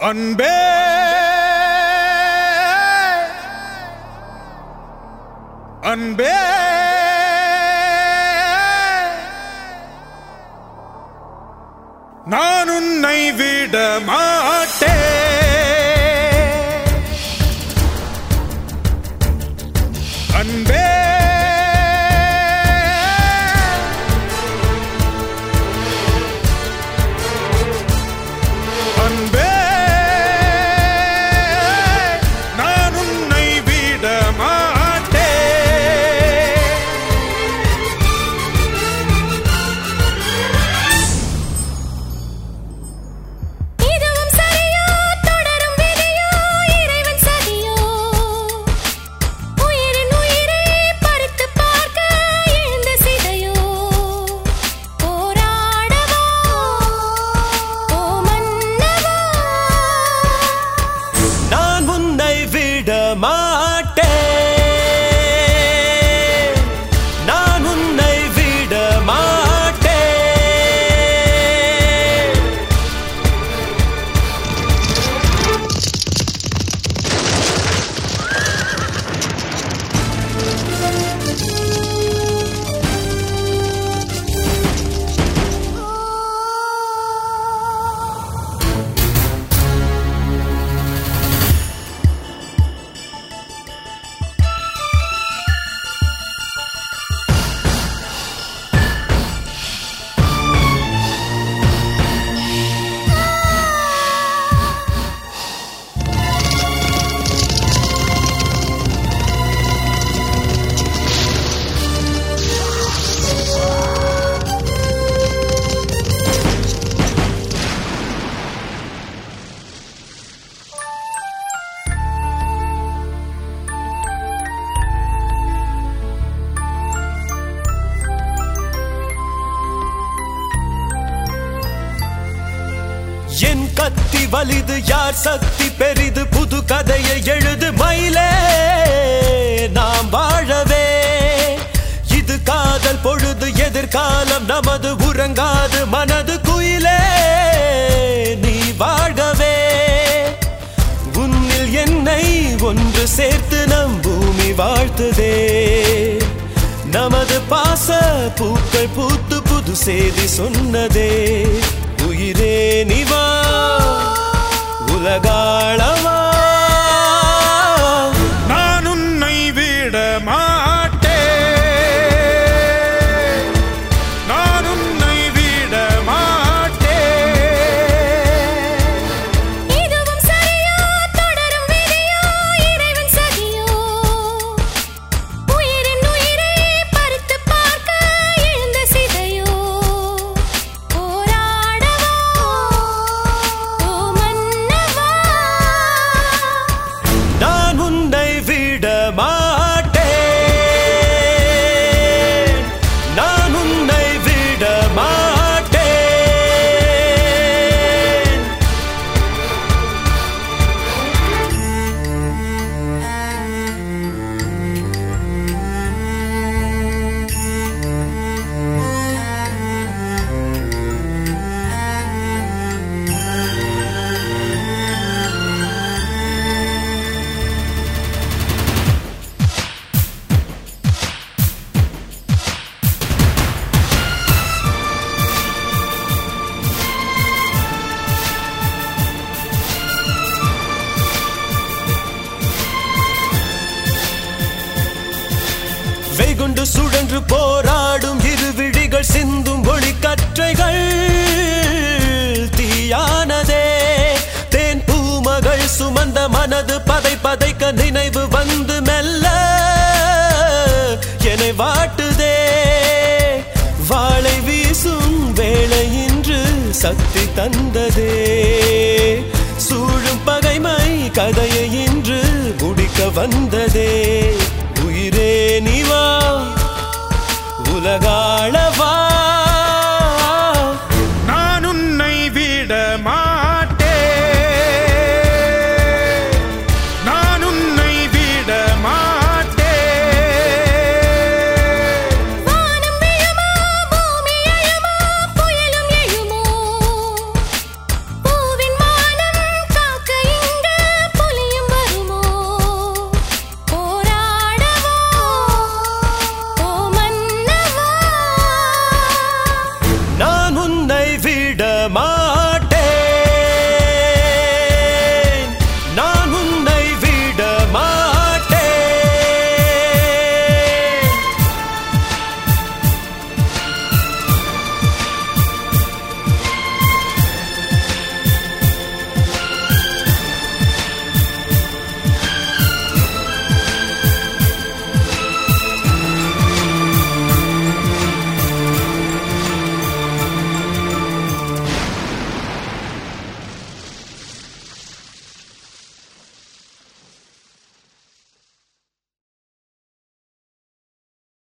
அன்பே அன்பே நான் உன்னை விட மாட்டேன் அன்பே அன்பே நான் உன்னை விட மாட்டேன் இதுவும் சரியோ தொடரும் விதியோ இறைவன் சதியோ உயிரின் உயிரை பறித்து பார்க்க எழுந்த சிதையோ போராடவா ஓ மன்னவா நான் உன்னை விட மாட்டேன் நான் உன்னை விட மாட்டேன் என் கத்தி வலிது யார் சக்தி பெரிது புது கதையை எழுது மயிலே நாம் வாழவே இது காதல் பொழுது எதிர்காலம் நமது உறங்காது மனது குயிலே நீ வாழவே உன்னில் என்னை ஒன்று சேர்த்து நம் பூமி வாழ்த்துதே நமது பாச பூக்கள் பூத்து புது செய்தி சொன்னதே உயிரே நிவா உலகாளவா நான் உன்னை விட மாட்டேன் நான் உன்னை விட மாட்டேன் இதுவும் சரியோ தொடரும் விதியோ இறைவன் சதியோ உயிரின் உயிரை பறித்து பார்க்க எழுந்த சிதையோ போராடவா ஓ மன்னவா நான் உன்னை விட மாட்டேன் நான் உன்னை விட மாட்டேன் வெகுண்டு சுழன்று போராடும் இரு விழிகள் சிந்தும் ஒளி கற்றைகள் தீயானதே தேன் பூமகள் சுமந்த மனது பதை பதைக்க நினைவு வந்து மெல்ல என்னை வாட்டுதே வாளை வீசும் வேளை இன்று சக்தி தந்ததே சூழும் பகைமை கதையை இன்று முடிக்க வந்ததே உயிரே நிவா உலகாளவா நான் உன்னை விட மாட்டேன் நான் உன்னை விட மாட்டேன் வானம் விழுமா பூமி அழுமா புயலும் எழுமோ பூவின் மானம் மாட்டேன்